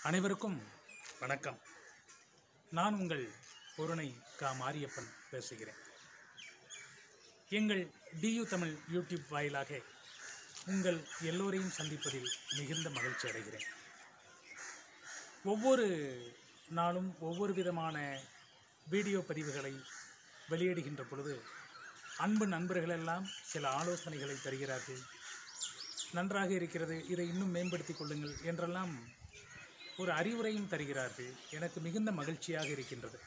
அனைவருக்கும் வணக்கம் நான் உங்கள் பொருணை கா மாரியப்பன் பேசுகிறேன் எங்கள் டியூ தமிழ் யூடியூப் வாயிலாக உங்கள் எல்லோரையும் சந்திப்பதில் மிகுந்த மகிழ்ச்சி அடைகிறேன் ஒவ்வொரு நாளும் ஒவ்வொரு விதமான வீடியோ பதிவுகளை வெளியிடுகின்ற பொழுது அன்பு நண்பர்களெல்லாம் சில ஆலோசனைகளை தருகிறார்கள் நன்றாக இருக்கிறது இதை இன்னும் மேம்படுத்திக் கொள்ளுங்கள் என்றெல்லாம் ஒரு அறிவுரையும் தருகிறார்கள் எனக்கு மிகுந்த மகிழ்ச்சியாக இருக்கின்றது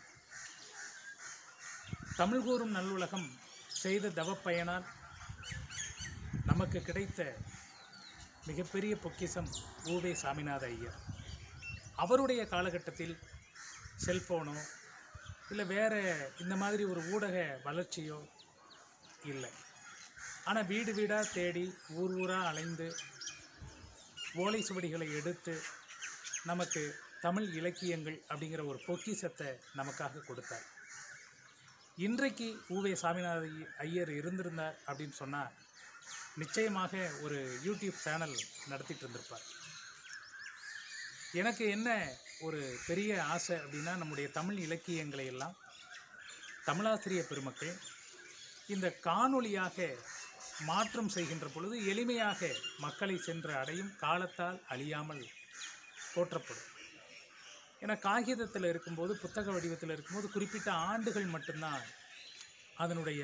தமிழ் கூறும் நல்லுலகம் செய்த தவப்பயனால் நமக்கு கிடைத்த மிகப்பெரிய பொக்கிஷம் ஊவே சாமிநாத ஐயர் அவருடைய காலகட்டத்தில் செல்ஃபோனோ இல்லை வேறு இந்த மாதிரி ஒரு ஊடக வளர்ச்சியோ இல்லை ஆனால் வீடு வீடாக தேடி ஊர் ஊராக அலைந்து ஓலை சுவடிகளை எடுத்து நமக்கு தமிழ் இலக்கியங்கள் அப்படிங்கிற ஒரு பொக்கிஷத்தை நமக்காக கொடுத்தார் இன்றைக்கு ஊவே சாமிநாத ஐயர் இருந்திருந்தார் அப்படின்னு சொன்னால் நிச்சயமாக ஒரு யூடியூப் சேனல் நடத்திட்டு இருந்திருப்பார் எனக்கு என்ன ஒரு பெரிய ஆசை அப்படின்னா நம்முடைய தமிழ் இலக்கியங்களை எல்லாம் தமிழாசிரியர் பெருமக்கள் இந்த காணொளியாக மாற்றம் செய்கின்ற பொழுது எளிமையாக மக்களை சென்று அடையும் காலத்தால் அழியாமல் போற்றப்படும் ஏன்னா காகிதத்தில் இருக்கும்போது புத்தக வடிவத்தில் இருக்கும்போது குறிப்பிட்ட ஆண்டுகள் மட்டும்தான் அதனுடைய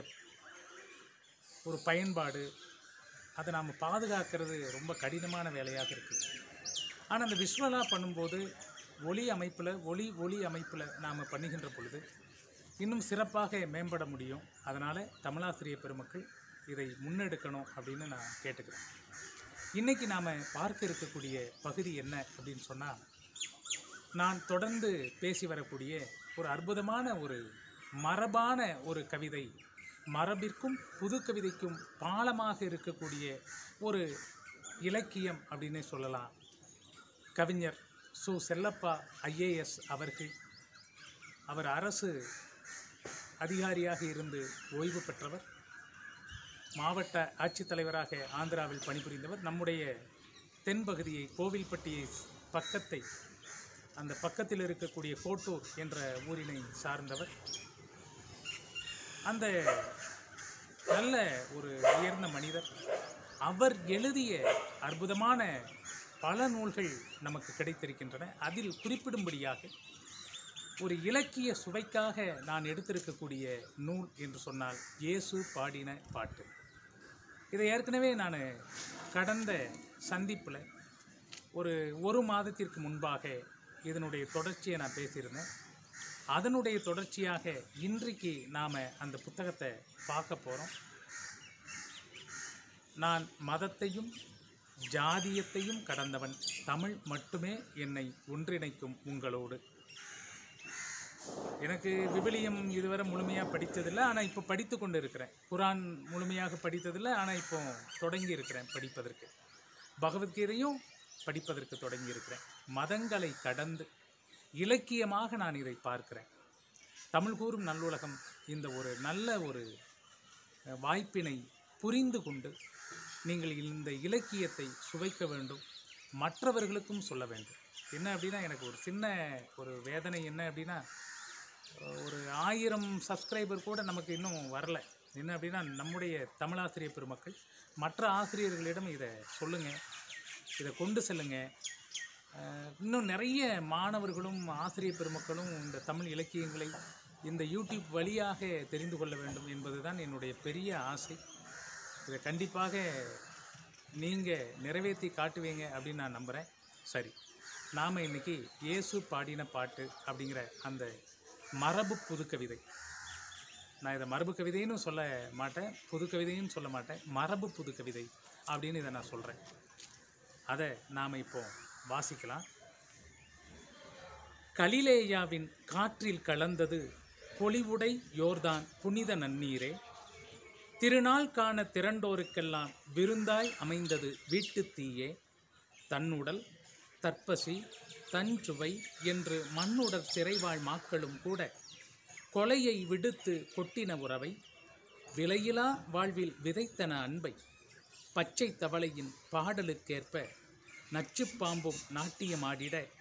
ஒரு பயன்பாடு அதை நாம் பாதுகாக்கிறது ரொம்ப கடினமான வேலையாக இருக்குது ஆனால் அந்த விஷுவலாக பண்ணும்போது ஒளி அமைப்பில் ஒளி ஒளி அமைப்பில் நாம் பண்ணுகின்ற பொழுது இன்னும் சிறப்பாக மேம்பட முடியும் அதனால் தமிழாசிரியர் பெருமக்கள் இதை முன்னெடுக்கணும் அப்படின்னு நான் கேட்டுக்கிறேன் இன்றைக்கி நாம் பார்க்க இருக்கக்கூடிய பகுதி என்ன அப்படின்னு சொன்னால் நான் தொடர்ந்து பேசி வரக்கூடிய ஒரு அற்புதமான ஒரு மரபான ஒரு கவிதை மரபிற்கும் புது கவிதைக்கும் பாலமாக இருக்கக்கூடிய ஒரு இலக்கியம் அப்படின்னே சொல்லலாம் கவிஞர் சு செல்லப்பா ஐஏஎஸ் அவர்கள் அவர் அரசு அதிகாரியாக இருந்து ஓய்வு பெற்றவர் மாவட்ட ஆட்சித்தலைவராக ஆந்திராவில் பணிபுரிந்தவர் நம்முடைய தென்பகுதியை கோவில்பட்டியை பக்கத்தை அந்த பக்கத்தில் இருக்கக்கூடிய கோட்டூர் என்ற ஊரினை சார்ந்தவர் அந்த நல்ல ஒரு உயர்ந்த மனிதர் அவர் எழுதிய அற்புதமான பல நூல்கள் நமக்கு கிடைத்திருக்கின்றன அதில் குறிப்பிடும்படியாக ஒரு இலக்கிய சுவைக்காக நான் எடுத்திருக்கக்கூடிய நூல் என்று சொன்னால் இயேசு பாடின பாட்டு இதை ஏற்கனவே நான் கடந்த சந்திப்பில் ஒரு ஒரு மாதத்திற்கு முன்பாக இதனுடைய தொடர்ச்சியை நான் பேசியிருந்தேன் அதனுடைய தொடர்ச்சியாக இன்றைக்கு நாம் அந்த புத்தகத்தை பார்க்க போகிறோம் நான் மதத்தையும் ஜாதியத்தையும் கடந்தவன் தமிழ் மட்டுமே என்னை ஒன்றிணைக்கும் உங்களோடு எனக்கு விவிலியம் இதுவரை முழுமையாக படித்ததில்லை ஆனால் இப்போ படித்து கொண்டு இருக்கிறேன் குரான் முழுமையாக படித்ததில்லை ஆனால் இப்போ தொடங்கி இருக்கிறேன் படிப்பதற்கு பகவத்கீதையும் படிப்பதற்கு தொடங்கி இருக்கிறேன் மதங்களை கடந்து இலக்கியமாக நான் இதை பார்க்கிறேன் தமிழ் கூறும் நல்லுலகம் இந்த ஒரு நல்ல ஒரு வாய்ப்பினை புரிந்து கொண்டு நீங்கள் இந்த இலக்கியத்தை சுவைக்க வேண்டும் மற்றவர்களுக்கும் சொல்ல வேண்டும் என்ன அப்படின்னா எனக்கு ஒரு சின்ன ஒரு வேதனை என்ன அப்படின்னா ஒரு ஆயிரம் சப்ஸ்கிரைபர் கூட நமக்கு இன்னும் வரல என்ன அப்படின்னா நம்முடைய தமிழாசிரியர் பெருமக்கள் மற்ற ஆசிரியர்களிடம் இதை சொல்லுங்கள் இதை கொண்டு செல்லுங்கள் இன்னும் நிறைய மாணவர்களும் ஆசிரியர் பெருமக்களும் இந்த தமிழ் இலக்கியங்களை இந்த யூடியூப் வழியாக தெரிந்து கொள்ள வேண்டும் என்பது தான் என்னுடைய பெரிய ஆசை இதை கண்டிப்பாக நீங்கள் நிறைவேற்றி காட்டுவீங்க அப்படின்னு நான் நம்புகிறேன் சரி நாம் இன்றைக்கி இயேசு பாடின பாட்டு அப்படிங்கிற அந்த மரபு புது கவிதை நான் இதை மரபு கவிதைன்னு சொல்ல மாட்டேன் புது கவிதைன்னு சொல்ல மாட்டேன் மரபு புது கவிதை அப்படின்னு இதை நான் சொல்கிறேன் அதை நாம் இப்போ வாசிக்கலாம் கலிலேயாவின் காற்றில் கலந்தது பொலிவுடை யோர்தான் புனித நன்னீரே திருநாள் காண திரண்டோருக்கெல்லாம் விருந்தாய் அமைந்தது வீட்டுத் தீயே தன்னுடல் தற்பசி தஞ்சுவை என்று மண்ணுடற் சிறைவாழ் மாக்களும் கூட கொலையை விடுத்து கொட்டின உறவை விலையிலா வாழ்வில் விதைத்தன அன்பை பச்சை தவளையின் பாடலுக்கேற்ப நச்சுப்பாம்பும் நாட்டியமாடிட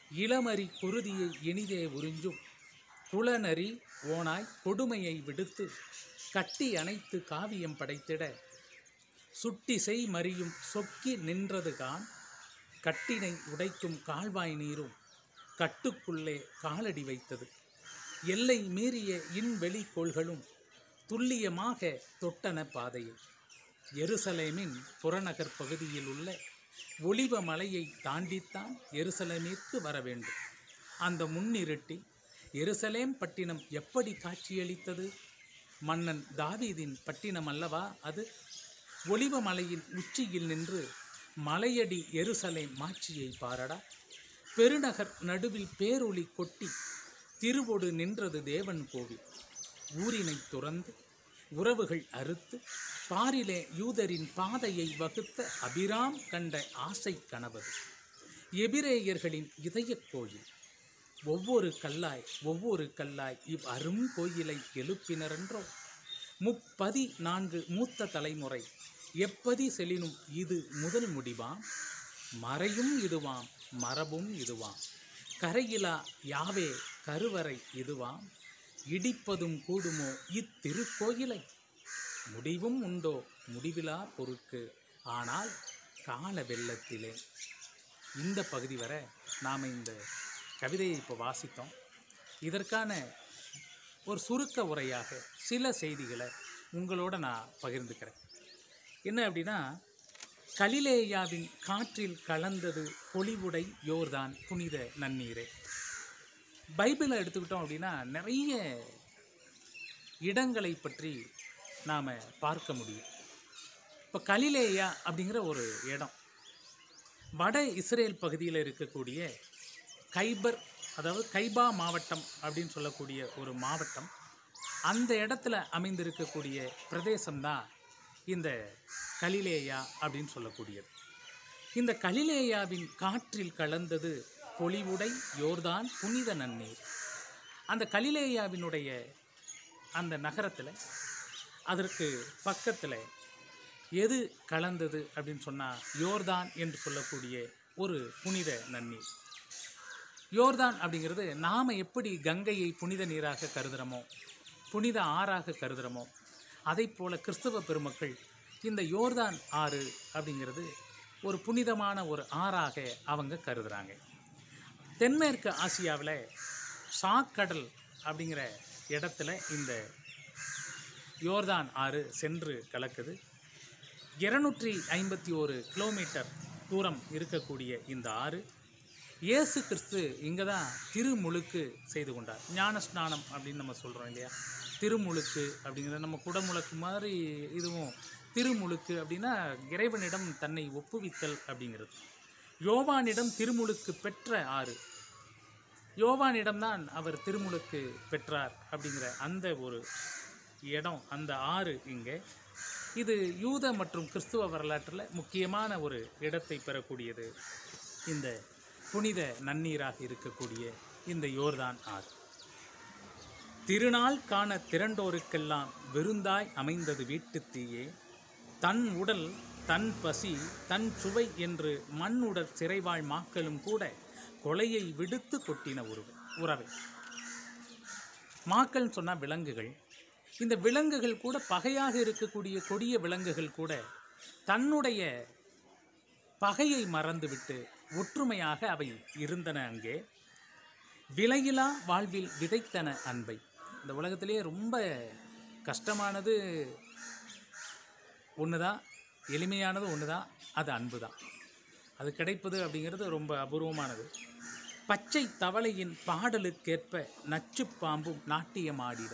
இளமரி குருதியை இனிதே உறிஞ்சும் குளநரி ஓனாய் கொடுமையை விடுத்து கட்டி அணைத்து காவியம் படைத்திட சுட்டிசை மறியும் சொக்கி நின்றதுகான் கட்டினை உடைக்கும் கால்வாய் நீரும் கட்டுக்குள்ளே காலடி வைத்தது எல்லை மீறிய இன்வெளி கோள்களும் துல்லியமாக தொட்டன பாதையை எருசலேமின் புறநகர் பகுதியில் உள்ள ஒளிவ மலையை தாண்டித்தான் எருசலேமிற்கு வர வேண்டும் அந்த முன்னிருட்டில் எருசலேம் பட்டினம் எப்படி காட்சியளித்தது மன்னன் தாவீதின் பட்டினம் அல்லவா அது ஒளிவ மலையின் உச்சியில் நின்று மலையடி எருசலேம் மாட்சியை பாரடா பெருநகர் நடுவில் பேரொளி கொட்டி திருவொடு நின்றது தேவன் கோவில் ஊரினை துறந்து உறவுகள் அறுத்து பாரிலே யூதரின் பாதையை வகுத்த அபிராம் கண்ட ஆசை கனவது எபிரேயர்களின் இதயக் கோயில் ஒவ்வொரு கல்லாய் ஒவ்வொரு கல்லாய் இவ் அரும் கோயிலை எழுப்பினரென்றோ முப்பதி நான்கு மூத்த தலைமுறை எப்பதி செலினும் இது முதல் முடிவாம் மறையும் இதுவாம் மரபும் இதுவாம் கரையிலா யாவே கருவறை இதுவாம் இடிப்பதும் கூடுமோ இத்திருக்கோயிலை முடிவும் உண்டோ முடிவிலா பொருட்கு ஆனால் கால வெள்ளத்திலே இந்த பகுதி வரை நாம் இந்த கவிதையை இப்போ வாசித்தோம் இதற்கான ஒரு சுருக்க உரையாக சில செய்திகளை உங்களோட நான் பகிர்ந்துக்கிறேன் என்ன அப்படின்னா கலிலேயாவின் காற்றில் கலந்தது பொலிவுடை யோர்தான் புனித நன்னீரே பைபிளை எடுத்துக்கிட்டோம் அப்படின்னா நிறைய இடங்களை பற்றி நாம் பார்க்க முடியும் இப்போ கலிலேயா அப்படிங்கிற ஒரு இடம் வட இஸ்ரேல் பகுதியில் இருக்கக்கூடிய கைபர் அதாவது கைபா மாவட்டம் அப்படின்னு சொல்லக்கூடிய ஒரு மாவட்டம் அந்த இடத்துல அமைந்திருக்கக்கூடிய பிரதேசம்தான் இந்த கலிலேயா அப்படின்னு சொல்லக்கூடியது இந்த கலிலேயாவின் காற்றில் கலந்தது பொலிவுடை யோர்தான் புனித நன்னீர் அந்த கலிலேயாவினுடைய அந்த நகரத்தில் அதற்கு பக்கத்தில் எது கலந்தது அப்படின்னு சொன்னால் யோர்தான் என்று சொல்லக்கூடிய ஒரு புனித நன்னீர் யோர்தான் அப்படிங்கிறது நாம் எப்படி கங்கையை புனித நீராக கருதுகிறோமோ புனித ஆறாக கருதுகிறோமோ அதை போல கிறிஸ்தவ பெருமக்கள் இந்த யோர்தான் ஆறு அப்படிங்கிறது ஒரு புனிதமான ஒரு ஆறாக அவங்க கருதுகிறாங்க தென்மேற்கு ஆசியாவில் சாக்கடல் அப்படிங்கிற இடத்துல இந்த யோர்தான் ஆறு சென்று கலக்குது இருநூற்றி ஐம்பத்தி ஒரு கிலோமீட்டர் தூரம் இருக்கக்கூடிய இந்த ஆறு இயேசு கிறிஸ்து இங்கே தான் திருமுழுக்கு செய்து கொண்டார் ஞான ஸ்நானம் அப்படின்னு நம்ம சொல்கிறோம் இல்லையா திருமுழுக்கு அப்படிங்கிறது நம்ம குடமுழுக்கு மாதிரி இதுவும் திருமுழுக்கு அப்படின்னா இறைவனிடம் தன்னை ஒப்புவித்தல் அப்படிங்கிறது யோவானிடம் திருமுழுக்கு பெற்ற ஆறு யோவானிடம்தான் அவர் திருமுழுக்கு பெற்றார் அப்படிங்கிற அந்த ஒரு இடம் அந்த ஆறு இங்கே இது யூத மற்றும் கிறிஸ்துவ வரலாற்றில் முக்கியமான ஒரு இடத்தை பெறக்கூடியது இந்த புனித நன்னீராக இருக்கக்கூடிய இந்த யோர்தான் ஆறு திருநாள் காண திரண்டோருக்கெல்லாம் விருந்தாய் அமைந்தது வீட்டுத் தீயே தன் உடல் தன் பசி தன் சுவை என்று மண்ணுடற் சிறைவாழ் மாக்களும் கூட கொலையை விடுத்து கொட்டின உருவ உறவை மாக்கள் சொன்னால் விலங்குகள் இந்த விலங்குகள் கூட பகையாக இருக்கக்கூடிய கொடிய விலங்குகள் கூட தன்னுடைய பகையை மறந்துவிட்டு ஒற்றுமையாக அவை இருந்தன அங்கே விலையிலா வாழ்வில் விதைத்தன அன்பை இந்த உலகத்திலேயே ரொம்ப கஷ்டமானது ஒன்று தான் எளிமையானது ஒன்று தான் அது அன்பு தான் அது கிடைப்பது அப்படிங்கிறது ரொம்ப அபூர்வமானது பச்சை தவளையின் பாடலுக்கேற்ப நச்சு பாம்பும் நாட்டியம் ஆடிட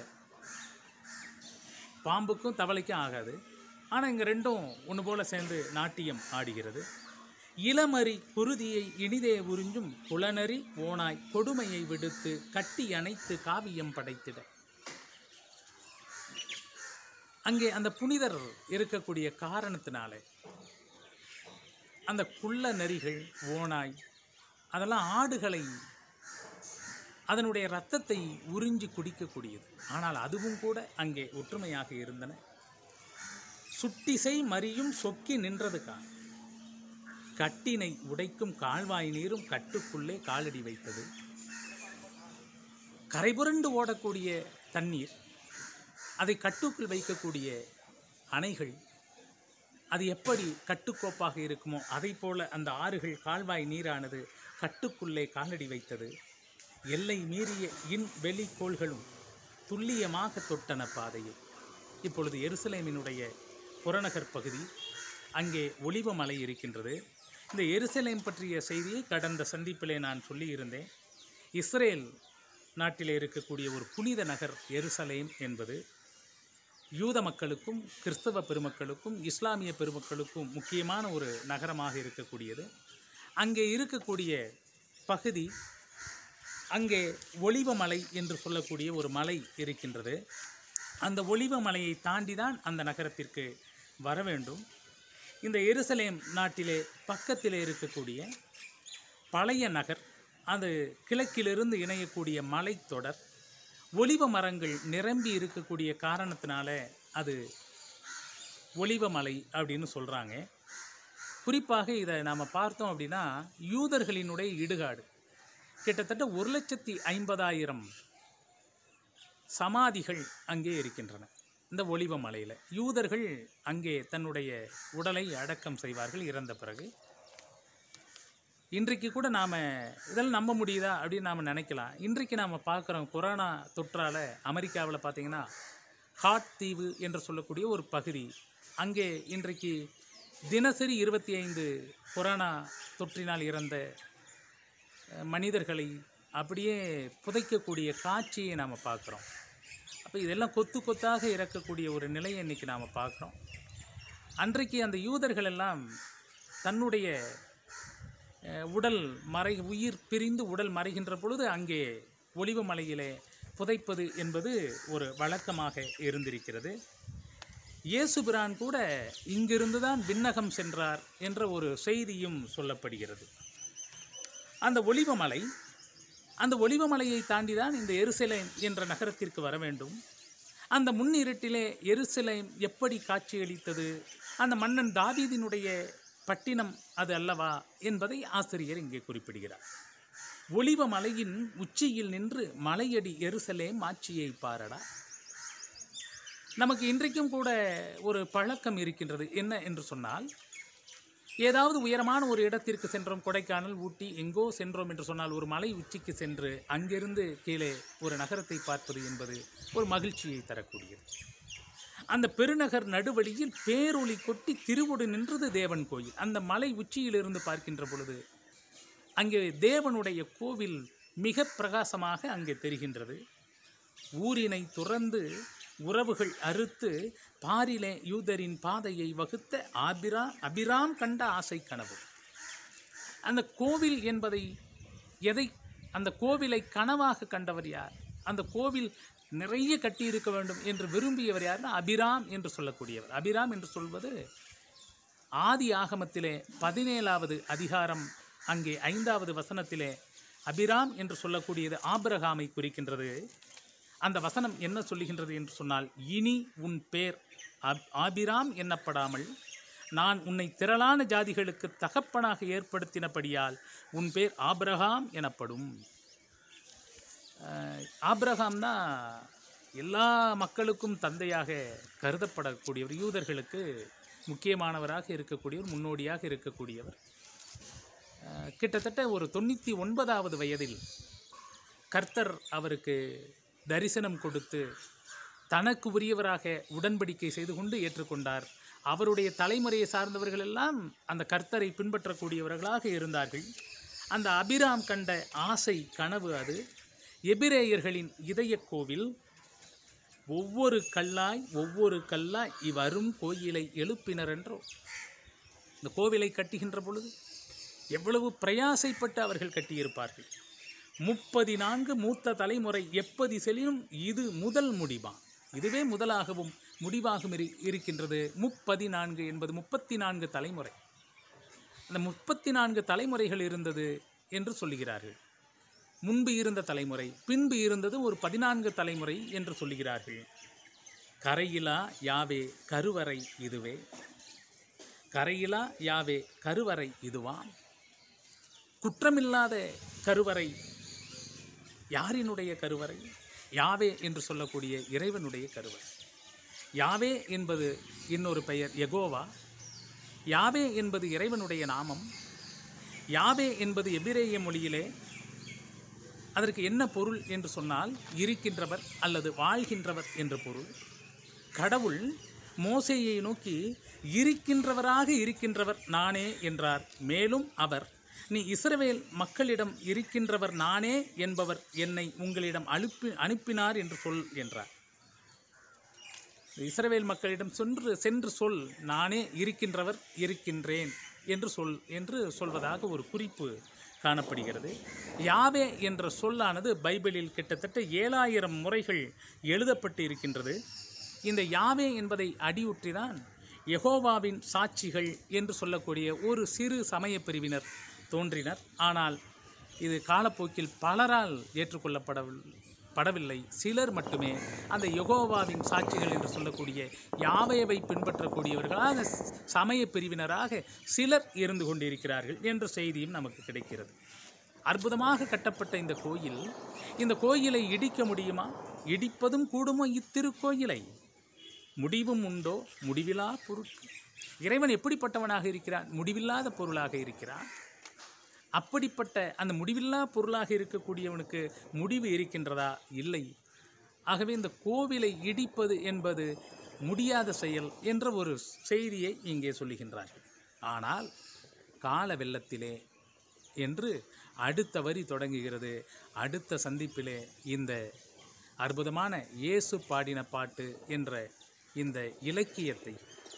பாம்புக்கும் தவளைக்கும் ஆகாது ஆனால் இங்கே ரெண்டும் ஒன்று போல சேர்ந்து நாட்டியம் ஆடுகிறது இளமரி குருதியை இனிதே உறிஞ்சும் குளநரி ஓனாய் கொடுமையை விடுத்து கட்டி அணைத்து காவியம் படைத்திட அங்கே அந்த புனிதர் இருக்கக்கூடிய காரணத்தினாலே அந்த குள்ள நரிகள் ஓனாய் அதெல்லாம் ஆடுகளை அதனுடைய இரத்தத்தை உறிஞ்சி குடிக்கக்கூடியது ஆனால் அதுவும் கூட அங்கே ஒற்றுமையாக இருந்தன சுட்டிசை மறியும் சொக்கி நின்றதுக்கா கட்டினை உடைக்கும் கால்வாய் நீரும் கட்டுக்குள்ளே காலடி வைத்தது கரைபுரண்டு ஓடக்கூடிய தண்ணீர் அதை கட்டுக்குள் வைக்கக்கூடிய அணைகள் அது எப்படி கட்டுக்கோப்பாக இருக்குமோ அதை போல அந்த ஆறுகள் கால்வாய் நீரானது கட்டுக்குள்ளே காலடி வைத்தது எல்லை மீறிய இன் வெளிக்கோள்களும் துல்லியமாக தொட்டன பாதையை இப்பொழுது எருசலேமினுடைய புறநகர் பகுதி அங்கே ஒளிவ மலை இருக்கின்றது இந்த எருசலேம் பற்றிய செய்தியை கடந்த சந்திப்பிலே நான் சொல்லியிருந்தேன் இஸ்ரேல் நாட்டிலே இருக்கக்கூடிய ஒரு புனித நகர் எருசலேம் என்பது யூத மக்களுக்கும் கிறிஸ்தவ பெருமக்களுக்கும் இஸ்லாமிய பெருமக்களுக்கும் முக்கியமான ஒரு நகரமாக இருக்கக்கூடியது அங்கே இருக்கக்கூடிய பகுதி அங்கே ஒளிவ மலை என்று சொல்லக்கூடிய ஒரு மலை இருக்கின்றது அந்த ஒளிவ மலையை தாண்டி தான் அந்த நகரத்திற்கு வர வேண்டும் இந்த எருசலேம் நாட்டிலே பக்கத்திலே இருக்கக்கூடிய பழைய நகர் அது கிழக்கிலிருந்து இணையக்கூடிய மலைத்தொடர் ஒலிவ மரங்கள் நிரம்பி இருக்கக்கூடிய காரணத்தினால அது ஒலிவ மலை அப்படின்னு சொல்கிறாங்க குறிப்பாக இதை நாம் பார்த்தோம் அப்படின்னா யூதர்களினுடைய இடுகாடு கிட்டத்தட்ட ஒரு லட்சத்தி ஐம்பதாயிரம் சமாதிகள் அங்கே இருக்கின்றன இந்த ஒலிவ மலையில் யூதர்கள் அங்கே தன்னுடைய உடலை அடக்கம் செய்வார்கள் இறந்த பிறகு இன்றைக்கு கூட நாம் இதெல்லாம் நம்ப முடியுதா அப்படின்னு நாம் நினைக்கலாம் இன்றைக்கு நாம் பார்க்குறோம் கொரோனா தொற்றால் அமெரிக்காவில் பார்த்தீங்கன்னா ஹாட் தீவு என்று சொல்லக்கூடிய ஒரு பகுதி அங்கே இன்றைக்கு தினசரி இருபத்தி ஐந்து கொரோனா தொற்றினால் இறந்த அஹ், மனிதர்களை அப்படியே புதைக்கக்கூடிய காட்சியை நாம் பார்க்குறோம் அப்போ இதெல்லாம் கொத்து கொத்தாக இறக்கக்கூடிய ஒரு நிலையை இன்றைக்கி நாம் பார்க்குறோம் அன்றைக்கு அந்த யூதர்கள் எல்லாம் தன்னுடைய அஹ், உடல் மறை உயிர் பிரிந்து உடல் மறைகின்ற பொழுது அங்கே ஒளிவு மலையிலே புதைப்பது என்பது ஒரு வழக்கமாக இருந்திருக்கிறது இயேசுபிரான் கூட இங்கிருந்து தான் விண்ணகம் சென்றார் என்ற ஒரு செய்தியும் சொல்லப்படுகிறது அந்த ஒளிவமலை அந்த ஒளிவமலையை தாண்டி தான் இந்த எருசலேம் என்ற நகரத்திற்கு வர வேண்டும் அந்த முன்னிருட்டிலே எருசலேம் எப்படி காட்சியளித்தது அந்த மன்னன் தாவீதினுடைய பட்டினம் அது அல்லவா என்பதை ஆசிரியர் இங்கே குறிப்பிடுகிறார் ஒளிவ மலையின் உச்சியில் நின்று மலையடி எருசலேம் ஆட்சியை பாரடா நமக்கு இன்றைக்கும் கூட ஒரு பழக்கம் இருக்கின்றது என்ன என்று சொன்னால் ஏதாவது உயரமான ஒரு இடத்திற்கு சென்றோம் கொடைக்கானல் ஊட்டி எங்கோ சென்றோம் என்று சொன்னால் ஒரு மலை உச்சிக்கு சென்று அங்கிருந்து கீழே ஒரு நகரத்தை பார்ப்பது என்பது ஒரு மகிழ்ச்சியை தரக்கூடியது அந்த பெருநகர் நடுவழியில் பேரொளி கொட்டி திருவுடு நின்றது தேவன் கோயில் அந்த மலை உச்சியிலிருந்து பார்க்கின்ற பொழுது அங்கே தேவனுடைய கோவில் மிக பிரகாசமாக அங்கே தெரிகின்றது ஊரினை துறந்து உறவுகள் அறுத்து பாரிலே யூதரின் பாதையை வகுத்த ஆபிரா அபிராம் கண்ட ஆசை கனவு அந்த கோவில் என்பதை எதை அந்த கோவிலை கனவாக கண்டவர் யார் அந்த கோவில் நிறைய கட்டியிருக்க வேண்டும் என்று விரும்பியவர் யார்னா அபிராம் என்று சொல்லக்கூடியவர் அபிராம் என்று சொல்வது ஆதி ஆகமத்திலே பதினேழாவது அதிகாரம் அங்கே ஐந்தாவது வசனத்திலே அபிராம் என்று சொல்லக்கூடியது ஆபிரகாமை குறிக்கின்றது அந்த வசனம் என்ன சொல்லுகின்றது என்று சொன்னால் இனி உன் பேர் அப்- ஆபிராம் எண்ணப்படாமல் நான் உன்னை திரளான ஜாதிகளுக்கு தகப்பனாக ஏற்படுத்தினபடியால் உன் பேர் ஆபிரகாம் எனப்படும் அஹ், ஆபிரகாம் தான் எல்லா மக்களுக்கும் தந்தையாக கருதப்படக்கூடியவர் யூதர்களுக்கு முக்கியமானவராக இருக்கக்கூடியவர் முன்னோடியாக இருக்கக்கூடியவர் அஹ், கிட்டத்தட்ட ஒரு தொண்ணூற்றி ஒன்பதாவது வயதில் கர்த்தர் அவருக்கு தரிசனம் கொடுத்து தனக்கு உரியவராக உடன்படிக்கை செய்து கொண்டு ஏற்றுக்கொண்டார் அவருடைய தலைமுறையை சார்ந்தவர்கள் எல்லாம் அந்த கர்த்தரை பின்பற்றக்கூடியவர்களாக இருந்தார்கள் அந்த அபிராம் கண்ட ஆசை கனவு அது எபிரேயர்களின் இதயக் கோவில் ஒவ்வொரு கல்லாய் ஒவ்வொரு கல்லாய் இவ்வரும் கோயிலை எழுப்பினர் என்றோ இந்த கோவிலை கட்டுகின்ற பொழுது எவ்வளவு பிரயாசைப்பட்டு அவர்கள் கட்டியிருப்பார்கள் முப்பதி நான்கு மூத்த தலைமுறை எப்பதி செலினும் இது முதல் முடிவாம் இதுவே முதலாகவும் முடிவாகவும் இரு இருக்கின்றது முப்பதி நான்கு என்பது முப்பத்தி நான்கு தலைமுறை அந்த முப்பத்தி நான்கு தலைமுறைகள் இருந்தது என்று சொல்லுகிறார்கள் முன்பு இருந்த தலைமுறை பின்பு இருந்தது ஒரு பதினான்கு தலைமுறை என்று சொல்லுகிறார்கள் கரையிலா யாவே கருவறை இதுவே கரையிலா யாவே கருவறை இதுவாம் குற்றமில்லாத கருவறை யாரினுடைய கருவறை யாவே என்று சொல்லக்கூடிய இறைவனுடைய கருவறை யாவே என்பது இன்னொரு பெயர் எகோவா யாவே என்பது இறைவனுடைய நாமம் யாவே என்பது எபிரேய மொழியிலே அதற்கு என்ன பொருள் என்று சொன்னால் இருக்கின்றவர் அல்லது வாழ்கின்றவர் என்று பொருள் கடவுள் மோசேயை நோக்கி இருக்கின்றவராக இருக்கின்றவர் நானே என்றார் மேலும் அவர் நீ இஸ்ரவேல் மக்களிடம் இருக்கின்றவர் நானே என்பவர் என்னை உங்களிடம் அனுப்பி அனுப்பினார் என்று சொல் என்றார் இஸ்ரவேல் மக்களிடம் சென்று சென்று சொல் நானே இருக்கின்றவர் இருக்கின்றேன் என்று சொல் என்று சொல்வதாக ஒரு குறிப்பு காணப்படுகிறது யாவே என்ற சொல்லானது பைபிளில் கிட்டத்தட்ட ஏழாயிரம் முறைகள் எழுதப்பட்டு இருக்கின்றது இந்த யாவே என்பதை அடியுற்றிதான் யெகோவாவின் சாட்சிகள் என்று சொல்லக்கூடிய ஒரு சிறு சமய பிரிவினர் தோன்றினர் ஆனால் இது காலப்போக்கில் பலரால் ஏற்றுக்கொள்ளப்படவில்லை படவில்லை சிலர் மட்டுமே அந்த யெகோவாவின் சாட்சிகள் என்று சொல்லக்கூடிய யாவையவை பின்பற்றக்கூடியவர்களாக ஸ்- சமய பிரிவினராக சிலர் இருந்து கொண்டிருக்கிறார்கள் என்ற செய்தியும் நமக்கு கிடைக்கிறது அற்புதமாக கட்டப்பட்ட இந்த கோயில் இந்த கோயிலை இடிக்க முடியுமா இடிப்பதும் கூடுமோ இத்திருக்கோயிலை முடிவும் உண்டோ முடிவிலா பொருட்கள் இறைவன் எப்படிப்பட்டவனாக இருக்கிறான் முடிவில்லாத பொருளாக இருக்கிறான் அப்படிப்பட்ட அந்த முடிவில்லா பொருளாக இருக்கக்கூடியவனுக்கு முடிவு இருக்கின்றதா இல்லை ஆகவே இந்த கோவிலை இடிப்பது என்பது முடியாத செயல் என்ற ஒரு செய்தியை இங்கே சொல்லுகின்றார்கள் ஆனால் கால வெள்ளத்திலே என்று அடுத்த வரி தொடங்குகிறது அடுத்த சந்திப்பிலே இந்த அற்புதமான இயேசு பாடின பாட்டு என்ற இந்த இலக்கியத்தை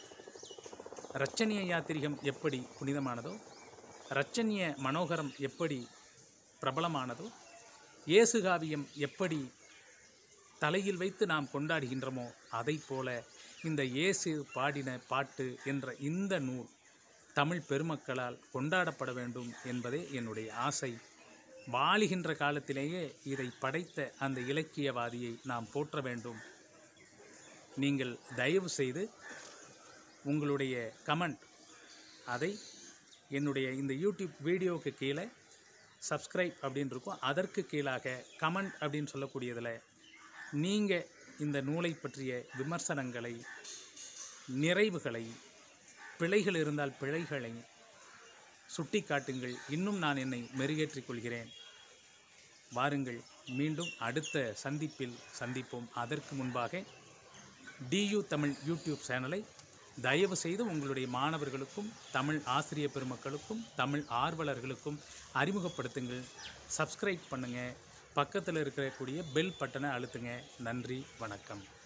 ரச்சனிய யாத்திரிகம் எப்படி புனிதமானதோ ரச்சனிய மனோகரம் எப்படி பிரபலமானதோ இயேசு காவியம் எப்படி தலையில் வைத்து நாம் கொண்டாடுகின்றோமோ அதைப் போல இந்த இயேசு பாடின பாட்டு என்ற இந்த நூல் தமிழ் பெருமக்களால் கொண்டாடப்பட வேண்டும் என்பதே என்னுடைய ஆசை வாழுகின்ற காலத்திலேயே இதை படைத்த அந்த இலக்கியவாதியை நாம் போற்ற வேண்டும் நீங்கள் தயவு செய்து உங்களுடைய கமெண்ட் அதை என்னுடைய இந்த யூடியூப் வீடியோவுக்கு கீழே சப்ஸ்கிரைப் அப்படின்னு இருக்கும் அதற்கு கீழாக கமெண்ட் அப்படின்னு சொல்லக்கூடியதில் நீங்கள் இந்த நூலை பற்றிய விமர்சனங்களை நிறைவுகளை பிழைகள் இருந்தால் பிழைகளை சுட்டி காட்டுங்கள் இன்னும் நான் என்னை மெருகேற்றிக் கொள்கிறேன் வாருங்கள் மீண்டும் அடுத்த சந்திப்பில் சந்திப்போம் அதற்கு முன்பாக டியூ தமிழ் யூடியூப் சேனலை தயவு செய்து உங்களுடைய மாணவர்களுக்கும் தமிழ் ஆசிரிய பெருமக்களுக்கும் தமிழ் ஆர்வலர்களுக்கும் அறிமுகப்படுத்துங்கள் சப்ஸ்கிரைப் பண்ணுங்கள் பக்கத்தில் இருக்கக்கூடிய பெல் பட்டனை அழுத்துங்க நன்றி வணக்கம்